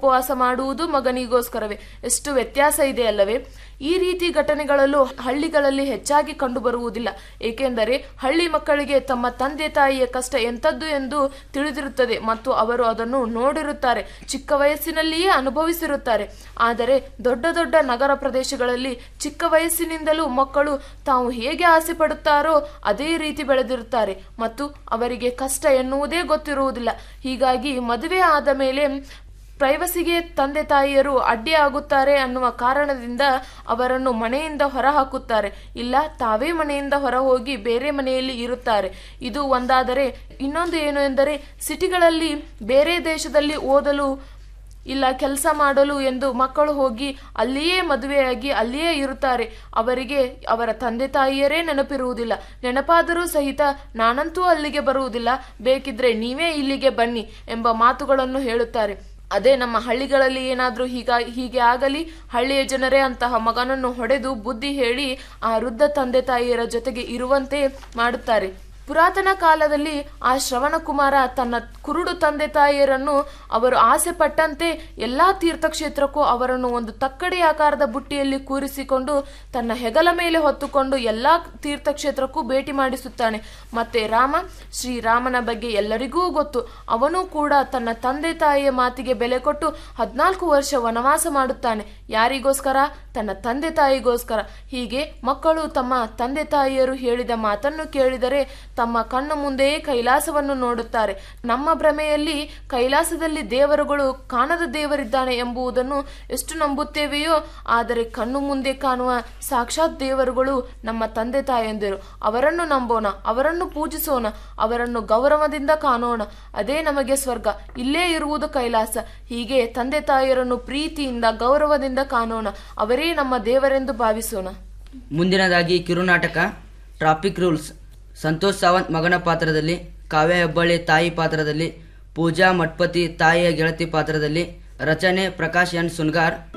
ಉಪವಾಸ ಮಾಡುವುದು ಮಗನಿಗೋಸ್ಕರವೇ ಎಷ್ಟು ವ್ಯತ್ಯಾಸ ಇದೆ ಅಲ್ಲವೇ ಈ ರೀತಿ ಘಟನೆಗಳಲ್ಲೂ ಹಳ್ಳಿಗಳಲ್ಲಿ ಹೆಚ್ಚಾಗಿ ಕಂಡುಬರುವುದಿಲ್ಲ ಏಕೆಂದರೆ ಹಳ್ಳಿ ಮಕ್ಕಳಿಗೆ ತಮ್ಮ ತಂದೆ ತಾಯಿಯ ಕಷ್ಟ ಎಂಥದ್ದು ಎಂದು ತಿಳಿದಿರುತ್ತದೆ ಮತ್ತು ಅವರು ಅದನ್ನು ನೋಡಿರುತ್ತಾರೆ ಚಿಕ್ಕ ವಯಸ್ಸಿನಲ್ಲಿಯೇ ಅನುಭವಿಸಿರುತ್ತಾರೆ ಆದರೆ ದೊಡ್ಡ ದೊಡ್ಡ ನಗರ ಪ್ರದೇಶಗಳಲ್ಲಿ ಚಿಕ್ಕ ವಯಸ್ಸಿನಿಂದಲೂ ಮಕ್ಕಳು ತಾವು ಹೇಗೆ ಆಸೆ ಪಡುತ್ತಾರೋ ಅದೇ ರೀತಿ ಬೆಳೆದಿರುತ್ತಾರೆ ಮತ್ತು ಅವರಿಗೆ ಕಷ್ಟ ಎನ್ನುವುದೇ ಗೊತ್ತಿರುವುದಿಲ್ಲ ಹೀಗಾಗಿ ಮದುವೆ ಆದ ಮೇಲೆ ಪ್ರೈವಸಿಗೆ ತಂದೆ ತಾಯಿಯರು ಅಡ್ಡಿ ಆಗುತ್ತಾರೆ ಅನ್ನುವ ಕಾರಣದಿಂದ ಅವರನ್ನು ಮನೆಯಿಂದ ಹೊರಹಾಕುತ್ತಾರೆ ಇಲ್ಲ ತಾವೇ ಮನೆಯಿಂದ ಹೊರ ಹೋಗಿ ಬೇರೆ ಮನೆಯಲ್ಲಿ ಇರುತ್ತಾರೆ ಇದು ಒಂದಾದರೆ ಇನ್ನೊಂದು ಏನು ಎಂದರೆ ಸಿಟಿಗಳಲ್ಲಿ ಬೇರೆ ದೇಶದಲ್ಲಿ ಓದಲು ಇಲ್ಲ ಕೆಲಸ ಮಾಡಲು ಎಂದು ಮಕ್ಕಳು ಹೋಗಿ ಅಲ್ಲಿಯೇ ಮದುವೆಯಾಗಿ ಅಲ್ಲಿಯೇ ಇರುತ್ತಾರೆ ಅವರಿಗೆ ಅವರ ತಂದೆ ತಾಯಿಯರೇ ನೆನಪಿರುವುದಿಲ್ಲ ನೆನಪಾದರೂ ಸಹಿತ ನಾನಂತೂ ಅಲ್ಲಿಗೆ ಬರುವುದಿಲ್ಲ ಬೇಕಿದ್ರೆ ನೀವೇ ಇಲ್ಲಿಗೆ ಬನ್ನಿ ಎಂಬ ಮಾತುಗಳನ್ನು ಹೇಳುತ್ತಾರೆ ಅದೇ ನಮ್ಮ ಹಳ್ಳಿಗಳಲ್ಲಿ ಏನಾದರೂ ಹೀಗ ಹೀಗೆ ಆಗಲಿ ಹಳ್ಳಿಯ ಜನರೇ ಅಂತಹ ಮಗನನ್ನು ಹೊಡೆದು ಬುದ್ಧಿ ಹೇಳಿ ಆ ವೃದ್ಧ ತಂದೆ ತಾಯಿಯರ ಜೊತೆಗೆ ಇರುವಂತೆ ಮಾಡುತ್ತಾರೆ ಪುರಾತನ ಕಾಲದಲ್ಲಿ ಆ ಶ್ರವಣ ಕುಮಾರ ತನ್ನ ಕುರುಡು ತಂದೆ ತಾಯಿಯರನ್ನು ಅವರು ಆಸೆ ಪಟ್ಟಂತೆ ಎಲ್ಲಾ ತೀರ್ಥಕ್ಷೇತ್ರಕ್ಕೂ ಅವರನ್ನು ಒಂದು ತಕ್ಕಡಿ ಆಕಾರದ ಬುಟ್ಟಿಯಲ್ಲಿ ಕೂರಿಸಿಕೊಂಡು ತನ್ನ ಹೆಗಲ ಮೇಲೆ ಹೊತ್ತುಕೊಂಡು ಎಲ್ಲಾ ತೀರ್ಥಕ್ಷೇತ್ರಕ್ಕೂ ಭೇಟಿ ಮಾಡಿಸುತ್ತಾನೆ ಮತ್ತೆ ರಾಮ ಶ್ರೀರಾಮನ ಬಗ್ಗೆ ಎಲ್ಲರಿಗೂ ಗೊತ್ತು ಅವನು ಕೂಡ ತನ್ನ ತಂದೆ ತಾಯಿಯ ಮಾತಿಗೆ ಬೆಲೆ ಕೊಟ್ಟು ಹದಿನಾಲ್ಕು ವರ್ಷ ವನವಾಸ ಮಾಡುತ್ತಾನೆ ಯಾರಿಗೋಸ್ಕರ ತನ್ನ ತಂದೆ ತಾಯಿಗೋಸ್ಕರ ಹೀಗೆ ಮಕ್ಕಳು ತಮ್ಮ ತಂದೆ ತಾಯಿಯರು ಹೇಳಿದ ಮಾತನ್ನು ಕೇಳಿದರೆ ತಮ್ಮ ಕಣ್ಣು ಮುಂದೆಯೇ ಕೈಲಾಸವನ್ನು ನೋಡುತ್ತಾರೆ ನಮ್ಮ ಭ್ರಮೆಯಲ್ಲಿ ಕೈಲಾಸದಲ್ಲಿ ದೇವರುಗಳು ಕಾಣದ ದೇವರಿದ್ದಾನೆ ಎಂಬುದನ್ನು ಎಷ್ಟು ನಂಬುತ್ತೇವೆಯೋ ಆದರೆ ಕಣ್ಣು ಮುಂದೆ ಕಾಣುವ ಸಾಕ್ಷಾತ್ ದೇವರುಗಳು ನಮ್ಮ ತಂದೆ ತಾಯಂದಿರು ಅವರನ್ನು ನಂಬೋಣ ಅವರನ್ನು ಪೂಜಿಸೋಣ ಅವರನ್ನು ಗೌರವದಿಂದ ಕಾಣೋಣ ಅದೇ ನಮಗೆ ಸ್ವರ್ಗ ಇಲ್ಲೇ ಇರುವುದು ಕೈಲಾಸ ಹೀಗೆ ತಂದೆ ತಾಯಿಯರನ್ನು ಪ್ರೀತಿಯಿಂದ ಗೌರವದಿಂದ ಕಾಣೋಣ ಅವರೇ ನಮ್ಮ ದೇವರೆಂದು ಭಾವಿಸೋಣ ಮುಂದಿನದಾಗಿ ಕಿರುನಾಟಕ ಟ್ರಾಫಿಕ್ ರೂಲ್ಸ್ ಸಂತೋಷ್ ಸಾವಂತ್ ಮಗನ ಪಾತ್ರದಲ್ಲಿ ಕಾವ್ಯ ಹೆಬ್ಬಳ್ಳಿ ತಾಯಿ ಪಾತ್ರದಲ್ಲಿ ಪೂಜಾ ಮಠಪತಿ ತಾಯಿಯ ಗೆಳತಿ ಪಾತ್ರದಲ್ಲಿ ರಚನೆ ಪ್ರಕಾಶ್ ಎನ್ ಸುನ್ಗಾರ್